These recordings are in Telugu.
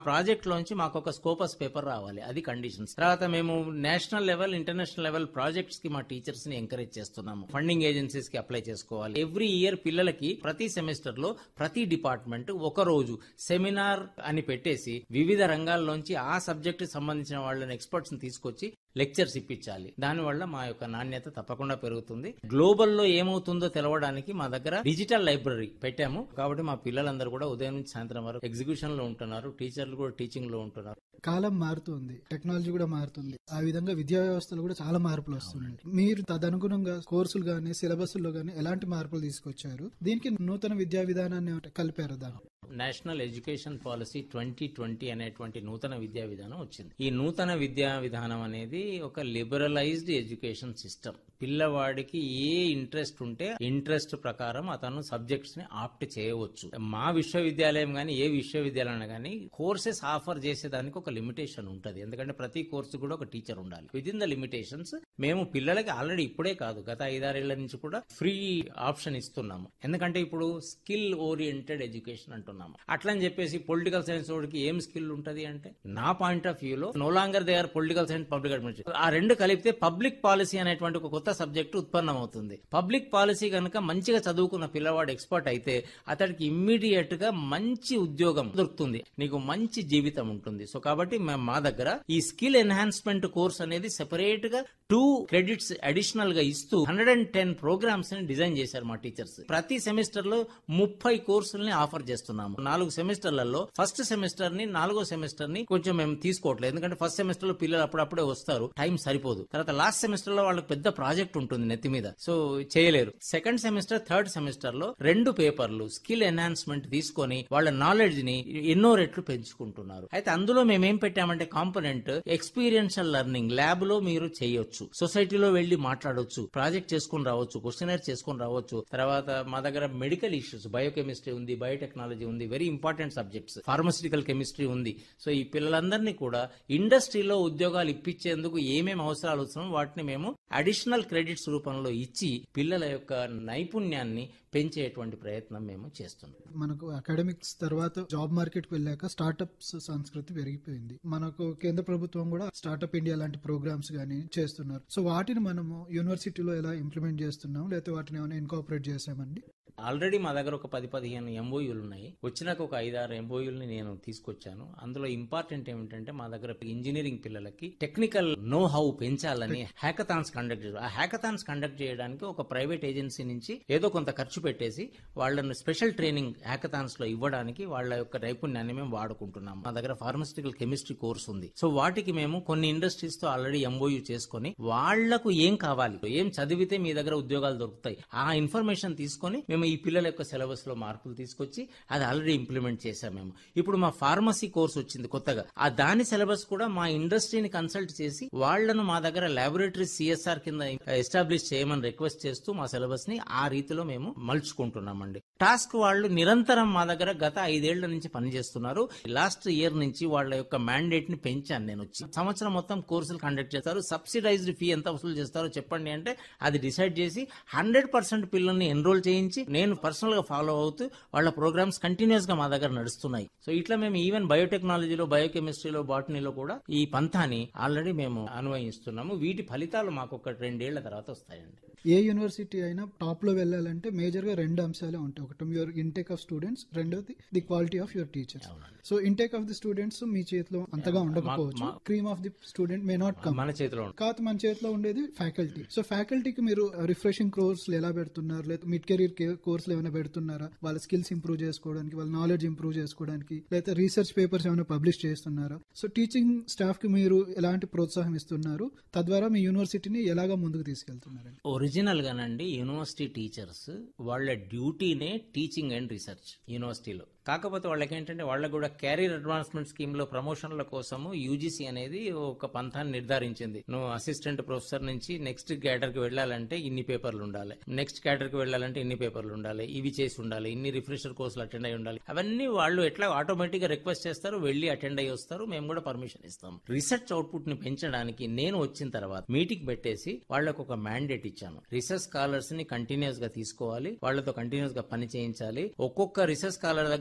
ప్రాజెక్ట్ లోంచి మాకు ఒక స్కోపస్ పేపర్ రావాలి అది కండిషన్స్ తర్వాత మేము national level international level projects కి మా టీచర్స్ ని ఎంకరేజ్ చేస్తున్నాము ఫండింగ్ ఏజెన్సీస్ కి అప్లై చేసుకోవాలి ఎవ్రీ ఇయర్ పిల్లలకి ప్రతి సెమిస్టర్ లో ప్రతి డిపార్ట్మెంట్ ఒక రోజు సెమినార్ అని పెట్టేసి వివిధ రంగాల్లోంచి ఆ సబ్జెక్ట్ సంబంధించిన వాళ్ళని ఎక్స్పర్ట్స్ ని తీసుకొచ్చి లెక్చర్స్ ఇప్పించాలి దానివల్ల మా యొక్క నాణ్యత తప్పకుండా పెరుగుతుంది గ్లోబల్ లో ఏమవుతుందో తెలవడానికి మా దగ్గర డిజిటల్ లైబ్రరీ పెట్టాము కాబట్టి మా పిల్లలందరూ కూడా ఉదయం నుంచి సాయంత్రం వరకు ఎగ్జిక్యూషన్ లో ఉంటున్నారు టీచర్లు కూడా టీచింగ్ లో ఉంటున్నారు కాలం మారుతుంది టెక్నాలజీ కూడా మారుతుంది ఆ విధంగా విద్యా వ్యవస్థలో కూడా చాలా మార్పులు వస్తున్నాయి మీరు తదనుగుణంగా కోర్సులు గానీ సిలబస్లో గానీ ఎలాంటి మార్పులు తీసుకొచ్చారు దీనికి నూతన విద్యా విధానాన్ని ఏమంటే కలిపారు దాన్ని national education policy twenty twenty అనేటువంటి నూతన విద్యా విధానం వచ్చింది ఈ నూతన విద్యా విధానం అనేది ఒక లిబరలైజ్డ్ ఎడ్యుకేషన్ సిస్టమ్ పిల్లవాడికి ఏ ఇంట్రెస్ట్ ఉంటే ఇంట్రెస్ట్ ప్రకారం అతను సబ్జెక్ట్స్ ని ఆప్ట్ చేయవచ్చు మా విశ్వవిద్యాలయం గానీ ఏ విశ్వవిద్యాలయం గానీ కోర్సెస్ ఆఫర్ చేసేదానికి ఒక లిమిటేషన్ ఉంటది ఎందుకంటే ప్రతి కోర్సు కూడా ఒక టీచర్ ఉండాలి విత్ ఇన్ ద లిమిటేషన్స్ మేము పిల్లలకి ఆల్రెడీ ఇప్పుడే కాదు గత ఐదారేళ్ల నుంచి కూడా ఫ్రీ ఆప్షన్ ఇస్తున్నాము ఎందుకంటే ఇప్పుడు స్కిల్ ఓరియంటెడ్ ఎడ్యుకేషన్ అంటున్నాము అట్లని చెప్పేసి పొలిటికల్ సైన్స్ వాడికి ఏం స్కిల్ ఉంటది అంటే నా పాయింట్ ఆఫ్ వ్యూలో no longer they are political science public administration ఆ రెండు కలిపితే పబ్లిక్ పాలసీ అనేటువంటి ఒక కొత్త సబ్జెక్ట్ ఉత్పన్నం అవుతుంది పబ్లిక్ పాలసీ కనుక మంచిగా చదువుకున్న పిల్లవాడు ఎక్స్పర్ట్ అయితే అతడికి ఇమ్మీడియట్ గా మంచి ఉద్యోగం దొరుకుతుంది నీకు మంచి జీవితం ఉంటుంది సో కాబట్టి మేము మా దగ్గర ఈ స్కిల్ ఎన్హాన్స్మెంట్ కోర్స్ అనేది సెపరేట్ గా టూ క్రెడిట్స్ అడిషనల్ గా ఇస్తూ హండ్రెడ్ అండ్ టెన్ ప్రోగ్రామ్స్ ని డిజైన్ చేశారు మా టీచర్స్ ప్రతి సెమిస్టర్ లో ముప్పై కోర్సుల్ని ఆఫర్ చేస్తున్నాము నాలుగు సెమిస్టర్లలో ఫస్ట్ సెమిస్టర్ ని నాలుగో సెమిస్టర్ ని కొంచెం మేము తీసుకోవట్లేదు ఎందుకంటే ఫస్ట్ సెమిస్టర్ లో పిల్లలు అప్పుడప్పుడే వస్తారు టైం సరిపోదు తర్వాత లాస్ట్ సెమిస్టర్ లో వాళ్ళకి పెద్ద ప్రాజెక్ట్ ఉంటుంది నెత్తి మీద సో చేయలేరు సెకండ్ సెమిస్టర్ థర్డ్ సెమిస్టర్ లో రెండు పేపర్లు స్కిల్ ఎన్హాన్స్మెంట్ తీసుకొని వాళ్ళ నాలెడ్జ్ ని ఎన్నో రెట్లు పెంచుకుంటున్నారు అయితే అందులో మేమేం పెట్టామంటే కాంపోనెంట్ ఎక్స్పీరియన్షియల్ లెర్నింగ్ ల్యాబ్ లో మీరు చేయొచ్చు సొసైటీలో వెళ్లి మాట్లాడొచ్చు ప్రాజెక్ట్ చేసుకుని రావచ్చు క్వశ్చనర్ చేసుకుని రావచ్చు తర్వాత మా దగ్గర మెడికల్ ఇష్యూస్ బయోకెమిస్ట్రీ ఉంది బయోటెక్నాలజీ ఉంది very important subjects pharmaceutical chemistry ఉంది సో ఈ పిల్లలందరినీ కూడా ఇండస్ట్రీలో ఉద్యోగాలు ఇప్పించేందుకు ఏమేమి అవసరాలు వస్తున్నాయో వాటిని మేము అడిషనల్ క్రెడిట్స్ రూపంలో ఇచ్చి పిల్లల యొక్క నైపుణ్యాన్ని పెంచేటువంటి ప్రయత్నం మేము చేస్తున్నాం మనకు అకాడమిక్స్ తర్వాత జాబ్ మార్కెట్ కి వెళ్ళాక స్టార్టప్స్ సంస్కృతి పెరిగిపోయింది మనకు కేంద్ర ప్రభుత్వం కూడా స్టార్టప్ ఇండియా లాంటి ప్రోగ్రామ్స్ గానీ చేస్తున్నారు సో వాటిని మనము యూనివర్సిటీలో ఎలా ఇంప్లిమెంట్ చేస్తున్నాం లేకపోతే వాటిని ఏమైనా ఇన్కాపరేట్ చేసామండి ఆల్రెడీ మా దగ్గర ఒక పది పదిహేను ఎంఓయూలు ఉన్నాయి వచ్చినాక ఒక ఐదారు ఎంఓయూల్ని నేను తీసుకొచ్చాను అందులో ఇంపార్టెంట్ ఏమిటంటే మా దగ్గర ఇంజనీరింగ్ పిల్లలకి టెక్నికల్ నో హౌ పెంచాలని హ్యాకథాన్స్ కండక్ట్ చేయాలి ఆ హ్యాకథాన్స్ కండక్ట్ చేయడానికి ఒక ప్రైవేట్ ఏజెన్సీ నుంచి ఏదో కొంత ఖర్చు పెట్టేసి వాళ్ళని స్పెషల్ ట్రైనింగ్ హ్యాకథాన్స్ లో ఇవ్వడానికి వాళ్ళ యొక్క నైపుణ్యాన్ని మేము వాడుకుంటున్నాం మా దగ్గర ఫార్మసిటికల్ కెమిస్ట్రీ కోర్స్ ఉంది సో వాటికి మేము కొన్ని ఇండస్ట్రీస్ తో ఆల్రెడీ ఎంఓయూ చేసుకొని వాళ్లకు ఏం కావాలి ఏం చదివితే మీ దగ్గర ఉద్యోగాలు దొరుకుతాయి ఆ ఇన్ఫర్మేషన్ తీసుకొని మేము ఈ పిల్లల యొక్క సిలబస్ లో మార్పులు తీసుకొచ్చి అది ఆల్రెడీ ఇంప్లిమెంట్ చేశాం మేము ఇప్పుడు మా ఫార్మసీ కోర్స్ వచ్చింది కొత్తగా ఆ దాని సిలబస్ కూడా మా ఇండస్ట్రీని కన్సల్ట్ చేసి వాళ్లను మా దగ్గర లాబొరేటరీ సిఎస్ఆర్ కింద ఎస్టాబ్లిష్ చేయమని రిక్వెస్ట్ చేస్తూ మా సిలబస్ ని ఆ రీతిలో మేము మలుచుకుంటున్నామండి టాస్క్ వాళ్ళు నిరంతరం మా దగ్గర గత ఐదేళ్ల నుంచి పనిచేస్తున్నారు లాస్ట్ ఇయర్ నుంచి వాళ్ళ యొక్క మ్యాండేట్ ని పెంచాను నేను వచ్చి సంవత్సరం మొత్తం కోర్సులు కండక్ట్ చేస్తారు సబ్సిడైజ్డ్ ఫీ ఎంత వసూలు చేస్తారో చెప్పండి అంటే అది డిసైడ్ చేసి హండ్రెడ్ పర్సెంట్ పిల్లల్ని ఎన్రోల్ చేయించి నేను పర్సనల్ గా ఫాలో అవుతూ వాళ్ళ ప్రోగ్రామ్స్ కంటిన్యూస్ గా మా దగ్గర నడుస్తున్నాయి సో ఇట్లా మేము ఈవెన్ బయోటెక్నాలజీలో బయోకెమిస్ట్రీలో బాటనీలో కూడా ఈ పంథాని ఆల్రెడీ మేము అన్వయిస్తున్నాము వీటి ఫలితాలు మాకు ఒక రెండేళ్ల తర్వాత వస్తాయండి ఏ యూనివర్సిటీ అయినా టాప్ లో వెళ్ళాలంటే మేజర్ గా రెండు అంశాలే ఉంటాయి ఒకటి యువర్ ఇంటేక్ ఆఫ్ స్టూడెంట్స్ రెండోది the quality of your teachers so intake of the students మీ చేతిలో అంతగా ఉండకపోవచ్చు cream of the student may not come మన చేతిలో ఉంటుంది. కాకపోతే మన చేతిలో ఉండేది ఫ్యాకల్టీ సో ఫ్యాకల్టీకి మీరు రిఫ్రెషింగ్ కోర్సులు ఎలా పెడుతున్నారు లేదా మిడ్ కెరీర్ కోర్సులు ఏమైనా పెడుతున్నారా వాళ్ళ స్కిల్స్ ఇంప్రూవ్ చేసుకోవడానికి వాళ్ళ నాలెడ్జ్ ఇంప్రూవ్ చేసుకోవడానికి లేదా రీసెర్చ్ పేపర్స్ ఏమైనా పబ్లిష్ చేస్తున్నారా సో టీచింగ్ స్టాఫ్ కి మీరు ఎలాంటి ప్రోత్సాహం ఇస్తున్నారు తద్వారా మీ యూనివర్సిటీని ఎలాగా ముందుకు తీసుకెళ్తున్నారండి ఒరిజినల్ గానండి యూనివర్సిటీ టీచర్స్ వాళ్ళ డ్యూటీనే టీచింగ్ అండ్ రీసెర్చ్ యూనివర్సిటీలో కాకపోతే వాళ్ళకి ఏంటంటే వాళ్ళకి కూడా క్యారియర్ అడ్వాన్స్మెంట్ స్కీమ్ లో ప్రమోషన్ల కోసము యూజీసీ అనేది ఒక పంథాన్ని నిర్ధారించింది నువ్వు అసిస్టెంట్ ప్రొఫెసర్ నుంచి నెక్స్ట్ క్యాడర్ కి వెళ్ళాలంటే ఇన్ని పేపర్లు ఉండాలి నెక్స్ట్ క్యాడర్ కి వెళ్ళాలంటే ఇన్ని పేపర్లు ఉండాలి ఇవి చేసి ఉండాలి ఇన్ని రిఫ్రెషర్ కోర్సులు అటెండ్ అయి ఉండాలి అవన్నీ వాళ్ళు ఎట్లా ఆటోమేటిక్ గా రిక్వెస్ట్ చేస్తారు వెళ్ళి అటెండ్ అయ్యి వస్తారు మేము కూడా పర్మిషన్ ఇస్తాం రీసెర్చ్ అవుట్పుట్ ని పెంచడానికి నేను వచ్చిన తర్వాత మీటింగ్ పెట్టేసి వాళ్ళకు ఒక మ్యాండేట్ ఇచ్చాను రీసెర్చ్ స్కాలర్స్ ని కంటిన్యూస్ గా తీసుకోవాలి వాళ్ళతో కంటిన్యూస్ గా పని చేయించాలి ఒక్కొక్క రీసెర్చ్ స్కాలర్ దగ్గర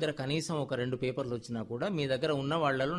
దగ్గర కనీసం ఒక రెండు పేపర్లు వచ్చినా కూడా మీ దగ్గర ఉన్న వాళ్ళలో